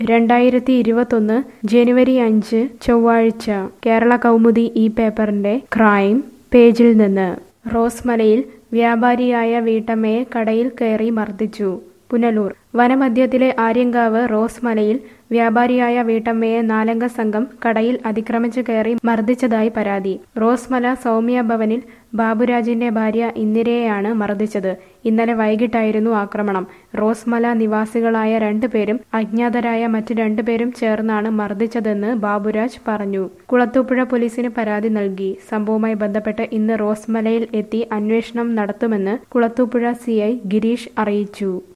രണ്ടായിരത്തി ഇരുപത്തൊന്ന് ജനുവരി അഞ്ച് ചൊവ്വാഴ്ച കേരള കൗമുദി ഈ പേപ്പറിന്റെ ക്രൈം പേജിൽ നിന്ന് റോസ്മലയിൽ വ്യാപാരിയായ വീട്ടമ്മയെ കടയിൽ കയറി മർദ്ദിച്ചു പുനലൂർ വനമധ്യത്തിലെ ആര്യങ്കാവ് റോസ്മലയിൽ വ്യാപാരിയായ വീട്ടമ്മയെ നാലംഗ സംഘം കടയിൽ അതിക്രമിച്ചു കയറി മർദ്ദിച്ചതായി പരാതി റോസ്മല സൗമ്യ ഭവനിൽ ബാബുരാജിന്റെ ഭാര്യ ഇന്ദിരയെയാണ് മർദ്ദിച്ചത് ഇന്നലെ വൈകിട്ടായിരുന്നു ആക്രമണം റോസ്മല നിവാസികളായ രണ്ടുപേരും അജ്ഞാതരായ മറ്റു രണ്ടുപേരും ചേർന്നാണ് മർദ്ദിച്ചതെന്ന് ബാബുരാജ് പറഞ്ഞു കുളത്തൂപ്പുഴ പോലീസിന് പരാതി നൽകി സംഭവവുമായി ബന്ധപ്പെട്ട് ഇന്ന് റോസ്മലയിൽ എത്തി അന്വേഷണം നടത്തുമെന്ന് കുളത്തൂപ്പുഴ സിഐ ഗിരീഷ് അറിയിച്ചു